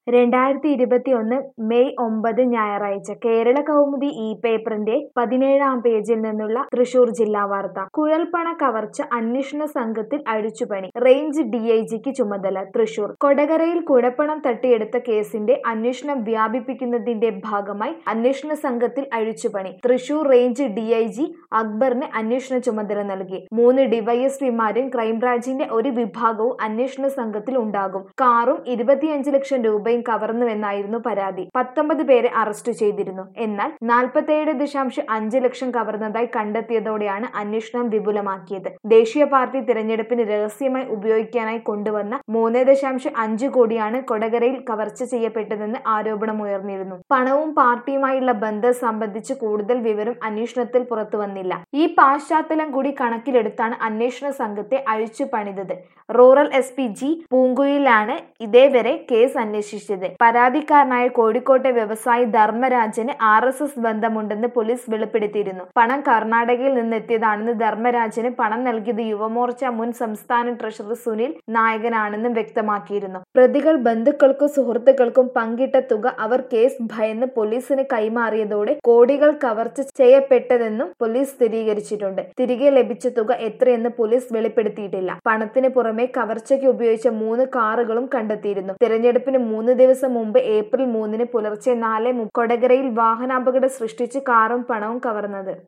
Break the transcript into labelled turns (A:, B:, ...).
A: രണ്ടായിരത്തി ഇരുപത്തിയൊന്ന് മെയ് ഒമ്പത് ഞായറാഴ്ച കേരള കൗമുദി ഈ പേപ്പറിന്റെ പതിനേഴാം പേജിൽ നിന്നുള്ള തൃശൂർ ജില്ലാ വാർത്ത കുഴൽപ്പണ കവർച്ച അന്വേഷണ സംഘത്തിൽ അഴിച്ചുപണി റേഞ്ച് ഡിഐജിക്ക് ചുമതല തൃശൂർ കൊടകരയിൽ കുഴൽപ്പണം തട്ടിയെടുത്ത കേസിന്റെ അന്വേഷണം വ്യാപിപ്പിക്കുന്നതിന്റെ ഭാഗമായി അന്വേഷണ സംഘത്തിൽ അഴിച്ചുപണി തൃശൂർ റേഞ്ച് ഡിഐജി അക്ബറിന് അന്വേഷണ ചുമതല നൽകി മൂന്ന് ഡിവൈഎസ്പിമാരും ക്രൈംബ്രാഞ്ചിന്റെ ഒരു വിഭാഗവും അന്വേഷണ സംഘത്തിൽ ഉണ്ടാകും കാറും ഇരുപത്തിയഞ്ച് ലക്ഷം രൂപയും കവർന്നുവെന്നായിരുന്നു പരാതി പത്തൊമ്പത് പേരെ അറസ്റ്റ് ചെയ്തിരുന്നു എന്നാൽ നാൽപ്പത്തേഴ് ദശാംശം അഞ്ച് ലക്ഷം കവർന്നതായി കണ്ടെത്തിയതോടെയാണ് അന്വേഷണം വിപുലമാക്കിയത് ദേശീയ പാർട്ടി തിരഞ്ഞെടുപ്പിന് രഹസ്യമായി ഉപയോഗിക്കാനായി കൊണ്ടുവന്ന മൂന്ന് ദശാംശം അഞ്ച് കോടിയാണ് കൊടകരയിൽ കവർച്ച ചെയ്യപ്പെട്ടതെന്ന് ആരോപണമുയർന്നിരുന്നു പണവും പാർട്ടിയുമായുള്ള ബന്ധം സംബന്ധിച്ച് കൂടുതൽ വിവരം അന്വേഷണത്തിൽ പുറത്തു വന്നില്ല ഈ പശ്ചാത്തലം കൂടി കണക്കിലെടുത്താണ് അന്വേഷണ സംഘത്തെ അഴിച്ചു പണിതത് റൂറൽ എസ് പി ജി പൂങ്കുയിലാണ് ഇതേവരെ കേസ് അന്വേഷിച്ചത് പരാതിക്കാരനായ കോഴിക്കോട്ടെ വ്യവസായി ധർമ്മരാജന് ആർ എസ് എസ് ബന്ധമുണ്ടെന്ന് പോലീസ് വെളിപ്പെടുത്തിയിരുന്നു പണം കർണാടകയിൽ നിന്നെത്തിയതാണെന്ന് ധർമ്മരാജന് പണം നൽകിയത് യുവമോർച്ച മുൻ സംസ്ഥാന ട്രഷറർ സുനിൽ നായകനാണെന്നും വ്യക്തമാക്കിയിരുന്നു പ്രതികൾ ബന്ധുക്കൾക്കും സുഹൃത്തുക്കൾക്കും പങ്കിട്ട തുക അവർ കേസ് ഭയന്ന് പോലീസിന് കൈമാറിയതോടെ കോടികൾ കവർച്ച ചെയ്യപ്പെട്ടതെന്നും പോലീസ് സ്ഥിരീകരിച്ചിട്ടുണ്ട് തിരികെ ലഭിച്ച തുക എത്രയെന്ന് പോലീസ് വെളിപ്പെടുത്തിയിട്ടില്ല പണത്തിന് പുറമെ കവർച്ചയ്ക്ക് ഉപയോഗിച്ച മൂന്ന് കാറുകളും കണ്ടെത്തിയിരുന്നു തിരഞ്ഞെടുപ്പിന് മൂന്ന് ദിവസം മുമ്പ് ഏപ്രിൽ മൂന്നിന് പുലർച്ചെ നാല് കൊടകരയിൽ വാഹനാപകടം സൃഷ്ടിച്ച് കാറും പണവും കവർന്നത്